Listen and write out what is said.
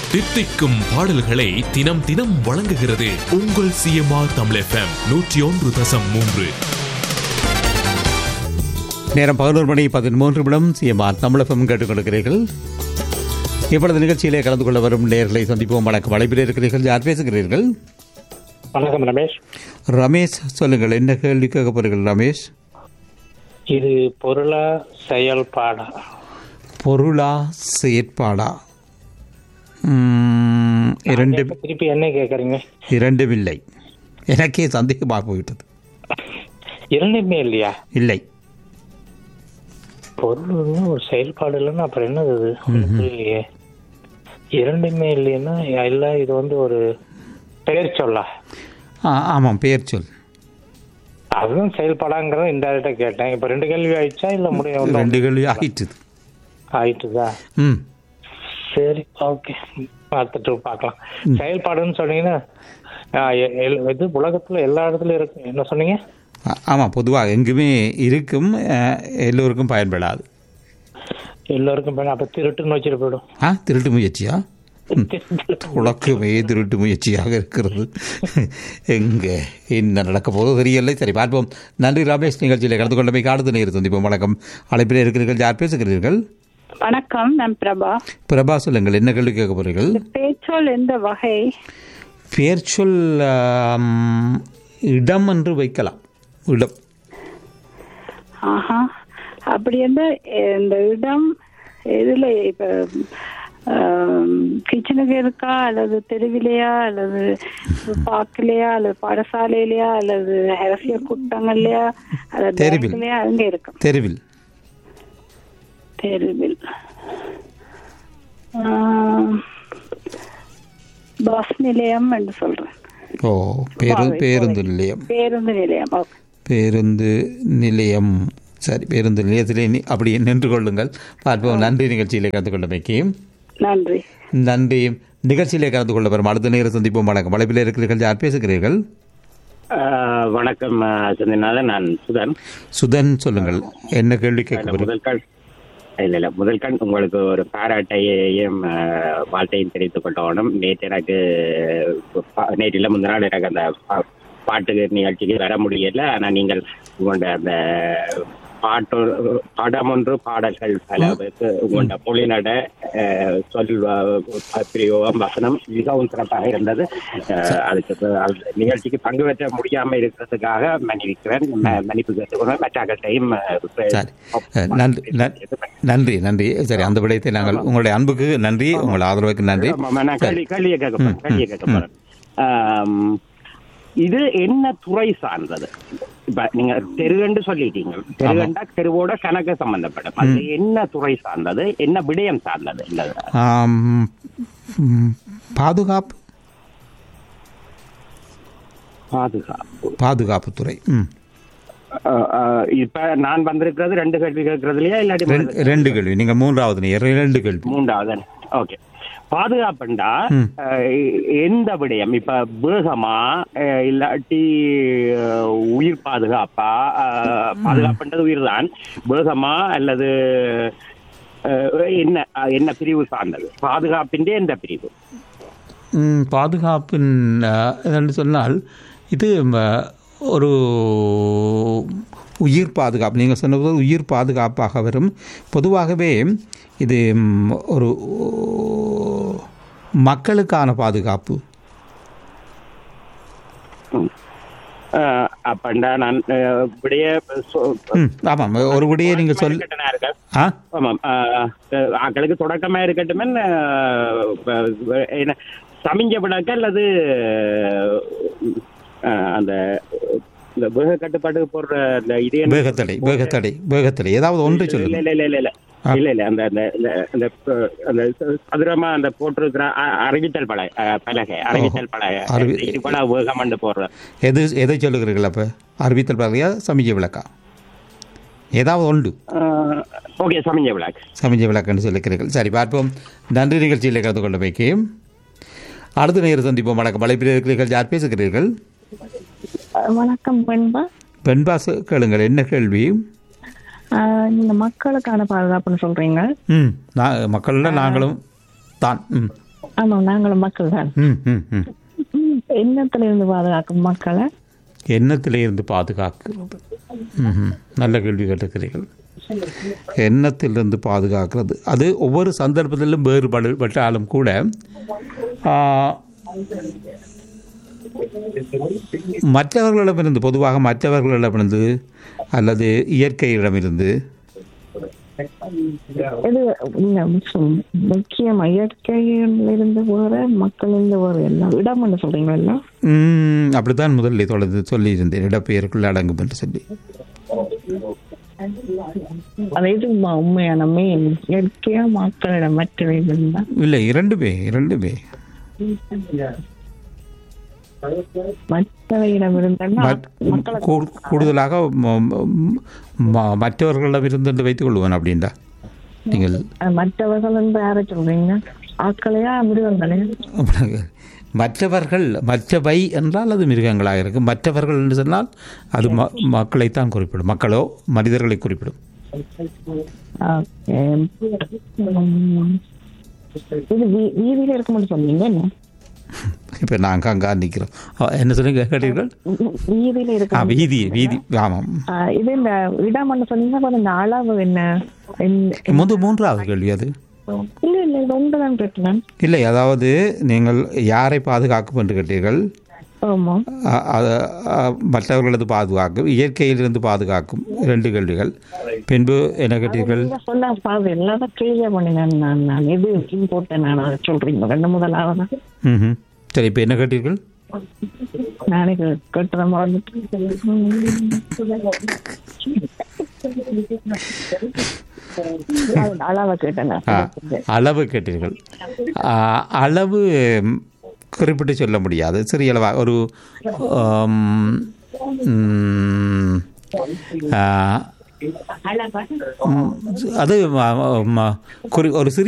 தித்திக்கும் பாடல்களை தினம் தினம் வழங்குகிறது உங்கள் சிஎம்ஆர் தமிழ் எஃப்எம் நூற்றி ஒன்று தசம் மூன்று நேரம் பதினோரு மணி பதிமூன்று நிமிடம் சிஎம்ஆர் தமிழகம் கேட்டுக் கொடுக்கிறீர்கள் இப்பொழுது நிகழ்ச்சியிலே கலந்து கொள்ள வரும் நேர்களை சந்திப்போம் வணக்கம் அழைப்பில் இருக்கிறீர்கள் யார் பேசுகிறீர்கள் வணக்கம் ரமேஷ் ரமேஷ் சொல்லுங்கள் என்ன கேள்வி கேட்க போறீர்கள் ரமேஷ் இது பொருளா செயல்பாடா பொருளா செயற்பாடா ம், இரண்டு இப்ப திருப்பி என்ன கேக்குறீங்க இரண்டும் இல்லை எனக்கே சந்தேகமாக போய்விட்டது இரண்டுமே இல்லையா இல்லை பொருள்னா ஒரு செயல்பாடு இல்லைன்னா அப்புறம் என்னது இது ஒண்ணும் இல்லையே இரண்டுமே இல்லைன்னா இல்ல இது வந்து ஒரு பெயர் சொல்லா ஆ, ஆமாம் பெயர் சொல் அதுவும் செயல்பாடாங்கிறத இன்டெரக்டா கேட்டேன் இப்ப ரெண்டு கேள்வி ஆயிடுச்சா இல்ல முடியும் ரெண்டு கேள்வி ஆயிட்டுது ஆயிட்டுதா ம் சரி ஓகே பார்த்துட்டு பார்க்கலாம் செயல்பாடுன்னு சொன்னீங்கன்னா ஆ, எ- எல்- இது உலகத்துல எல்லா இடத்துலயும் இருக்கு என்ன சொன்னீங்க ஆ- ஆமாம் பொதுவாக எங்குமே இருக்கும் அஹ், எல்லோருக்கும் பயன்படாது எல்லோருக்கும் பயன் அப்ப திருட்டுன்னு வச்சுட்டு போயிடும் ஆ திருட்டு முயற்சியா உலக்கமே திருட்டு முயற்சியாக இருக்கிறது எங்கே என்ன நடக்க போதோ தெரியலை சரி பார்ப்போம் நன்றி ரமேஷ் நிகழ்ச்சியில் கலந்து கொண்டமை காடுது நேர் சந்திப்போம் வணக்கம் அழைப்பில் இருக்கிறீர்கள் யார் பேசுகிறீர்கள் வணக்கம் நான் பிரபா பிரபா சொல்லுங்கள் என்ன கேள்வி கேட்க போறீர்கள் பேச்சொல் எந்த வகை பெயர் சொல் ஆம், இடம் என்று வைக்கலாம் இடம் ஆஹா அப்படி என்ன இந்த இடம் எதுல இப்ப கிச்சனுக்கு இருக்கா அல்லது தெருவிலையா அல்லது பார்க்கலையா அல்லது பாடசாலையிலயா அல்லது அரசியல் கூட்டங்கள்லயா அல்லது தெருவில். பேங்க்லயா அங்க இருக்கும் தெருவில் தெருவில் ஆஹ், பஸ் நிலையம் என்று சொல்றேன் ஓ பேரு பேருந்து நிலையம் பேருந்து நிலையம் ஓகே பேருந்து நிலையம் சரி பேருந்து நிலையத்திலே நி- அப்படி நின்று கொள்ளுங்கள் பார்ப்போம் நன்றி நிகழ்ச்சியிலே கலந்து கொண்டமைக்கு நன்றி நன்றி நிகழ்ச்சியிலே கலந்து கொள்ள வரும் அடுத்த நேரம் சந்திப்போம் வணக்கம் வளைப்பில் இருக்கிறீர்கள் யார் பேசுகிறீர்கள் ஆஹ் வணக்கம் ஆஹ் சந்திரநாதன் நான் சுதன் சுதன் சொல்லுங்கள் என்ன கேள்வி கேட்க இந்த போறீங்க? முதல் கண் இல்ல இல்ல முதல் கண் உங்களுக்கு ஒரு பாராட்டையையும் ஆஹ், வாழ்த்தையும் தெரிவித்துக் கொள்ளணும் நேற்று எனக்கு பா- நேற்று இல்ல முந்தின நாள் எனக்கு அந்த பா- பாட்டு நிகழ்ச்சிக்கு வர முடியல ஆனா நீங்கள் உங்களோட அந்த பாட்டு படம் ஒன்று பாடல்கள் பல பேருக்கு உங்களோட மொழிநட ஆஹ், சொல் ஆஹ், பிரயோகம் வசனம் மிகவும் சிறப்பாக இருந்தது ஆஹ், அதுக்கு ப- அந்த நிகழ்ச்சிக்கு பங்கு பெற்ற முடியாம இருக்கிறதுக்காக மன்னிக்கிறேன் ம- மன்னிப்பு கேட்டுக்கொண்டு மற்றாக்கட்டையும் சரி அஹ், நன்றி நன்- நன்றி நன்றி சரி அந்த விடயத்தை நாங்கள் உங்களுடைய அன்புக்கு நன்றி உங்கள் ஆதரவுக்கு நன்றி ஆமாம், நான் கேள்வி கேள்வியை கேட்க போறேன் கேள்வியை கேட்க போறேன் ஆம், இது என்ன துறை சார்ந்தது இப்ப நீங்க தெருகண்டு சொல்லிட்டீங்க தெருகண்டா தெருவோட கணக்கு சம்பந்தப்படும் அது என்ன துறை சார்ந்தது என்ன விடயம் சார்ந்தது இந்த ஆம், ம், பாதுகாப்பு பாதுகாப்பு பாதுகாப்புத்துறை ம் அஹ், அஹ், இப்ப நான் வந்திருக்கிறது ரெண்டு கேள்வி கேட்கறதுலயா இல்லாட்டி ரெண்டு- ரெண்டு கேள்வி நீங்கள் மூன்றாவது நேர் ரெண்டு கேள்வி மூன்றாவது ஓகே பாதுகாப்புண்டா அஹ், எந்த விடயம் இப்ப வேகமா அஹ், இல்லாட்டி அஹ், உயிர் பாதுகாப்பா அஹ், பாதுகாப்புன்றது உயிர் தான் வேகமா அல்லது அஹ், என்ன அஹ், என்ன பிரிவு சார்ந்தது பாதுகாப்பின் எந்த பிரிவு ம், பாதுகாப்பின் அஹ், என்று சொன்னால் இது ம, ஒரு உயிர் பாதுகாப்பு நீங்கள் சொன்னது உயிர் பாதுகாப்பாக வரும் பொதுவாகவே இது ம், ஒரு மக்களுக்கான பாதுகாப்பு அஹ், அப்பண்டா நான் அஹ், விடைய சொ- ம் ஆமாம் ஒரு விடையே நீங்கள் சொல் இருக்கட்டனா இருக்க? ஆ ஆமாம் ஆஹ், அஹ், ஆக்களுக்கு தொடக்கமா இருக்கட்டும் என்ன சமிஞ்ச விளக்க அல்லது அஹ், அந்த இந்த வேக கட்டுப்பாடு போடுற அந்த இது என்ன? வேகத்தடை வேகத்தடை வேகத்தடை ஏதாவது ஒன்று இல்ல சொல்லுங்கள் இல்ல இல்ல இல்ல இல்ல இல்ல இல்ல அந்த அந்த அந்த அந்த ப- அந்த சதுரமா அந்த போட்டிருக்கிற அ- அறிவித்தல் பலகை அஹ், பலகை அறிவித்தல் பலகை அறிவி- இது கூட வேகமண்டு போடுற எது எதை சொல்லுகிறீர்கள் அப்போ அறிவித்தல் பலகையா சமிஞ்ச விளக்கா ஏதாவது உண்டு ஓகே சமிஞ்ச விளக்கு சமிஞ்ச விளக்குன்னு சொல்லிக்கிறீர்கள் சரி பார்ப்போம் நன்றி நிகழ்ச்சியில் கலந்து கொண்ட வைக்கு அடுத்த நேரம் சந்திப்போம் வணக்கம் வலைப்பில் இருக்கிறீர்கள் யார் பேசுகிறீர்கள் வணக்கம் வெண்பா பெண்பா சொ- கேளுங்கள் என்ன கேள்வி ஆஹ் நீங்க மக்களுக்கான பாதுகாப்புன்னு சொல்றீங்க ம் நான் மக்களில் நாங்களும் தான் ம் ஆமா நாங்களும் மக்கள் தான் ம் ம் ம் எண்ணத்துல இருந்து பாதுகாக்கும் மக்களை எண்ணத்திலே இருந்து பாதுகாக்கிறது ம்ஹும். நல்ல கேள்வி கேட்டிருக்கிறீர்கள் எண்ணத்திலிருந்து பாதுகாக்கிறது அது ஒவ்வொரு சந்தர்ப்பத்திலும் வேறுபட்டாலும் கூட ஆ, மற்றவர்களிடமிருந்து பொதுவாக மற்றவர்களிடமிருந்து அல்லது இயற்கையிடமிருந்து இது இந்த முக்கியம்- முக்கியமா இயற்கையில் இருந்து வேற மக்கள் இருந்து வேற எல்லாம் இடம்னு சொல்றீங்க எல்லாம் ம், அப்படித்தான் முதலில் தொடர்ந்து சொல்லியிருந்தேன் இடப்பெயருக்குள் அடங்கும் என்று சொல்லி அது இது உண்மை- உண்மையான மெயின் இயற்கையா மக்களிடம் மற்றவை இருந்தா இல்லை இரண்டுமே இரண்டுமே மற்றவையிடம் இருந்தா மற்- கூ- கூடுதலாக ம- ம- ம- மற்றவர்களிடமிருந்து என்று வைத்துக் கொள்வேன் அப்படின்டா நீங்கள் மற்றவர்கள் என்று யாரை சொல்றீங்க ஆக்களையா மிருகங்களையா அப்படிங்க. மற்றவர்கள் மற்றவை என்றால் அது மிருகங்களாக இருக்கும் மற்றவர்கள் என்று சொன்னால் அது ம மக்களைத்தான் குறிப்பிடும் மக்களோ மனிதர்களை குறிப்பிடும் ஓகே உம். இது வீ- வீதியில இருக்க முடியும் சொன்னீங்க என்ன இப்போ நாங்கள் அங்கே நிற்கிறோம் அ, என்ன சொல்லுங்க கேட்டீர்கள் வீதியில ஆ இருக்க வீதி வீதி ஆமாம் ஆ, இது இந்த இடம்னு சொன்னீங்கன்னா அப்ப இந்த அளவு என்ன என்ன- முந்து மூன்றாவது கேள்வி அது இல்ல இல்ல இது ஒன்றுதான் கேட்டேன் இல்லை அதாவது நீங்கள் யாரை பாதுகாக்கும் என்று கேட்டீர்கள் ஆமா அ- அ- அ- மற்றவர்களது பாதுகாக்கும் இயற்கையிலிருந்து பாதுகாக்கும் இரண்டு கேள்விகள் பின்பு என்ன கேட்டீர்கள் நீங்க சொன்ன பாது எல்லாரும் கிளியர் பண்ணினேன் நான் நான் எது இம்பார்ட்டன் நான் அதை சொல்றீங்க ரெண்டு முதலாவது ம் சரி இப்போ என்ன கேட்டீர்கள் நானே கே- கேட்டதை மறந்துட்டு அது அளவை கேட்டேன் நான். ஆ, அளவு கேட்டீர்கள் ஆ, அளவு ம், குறிப்பிட்டு சொல்ல முடியாது சிறிய அளவா ஒரு ஆம், ம், ஆ, ம், அது ம- ம- குறி- ஒரு சிறிய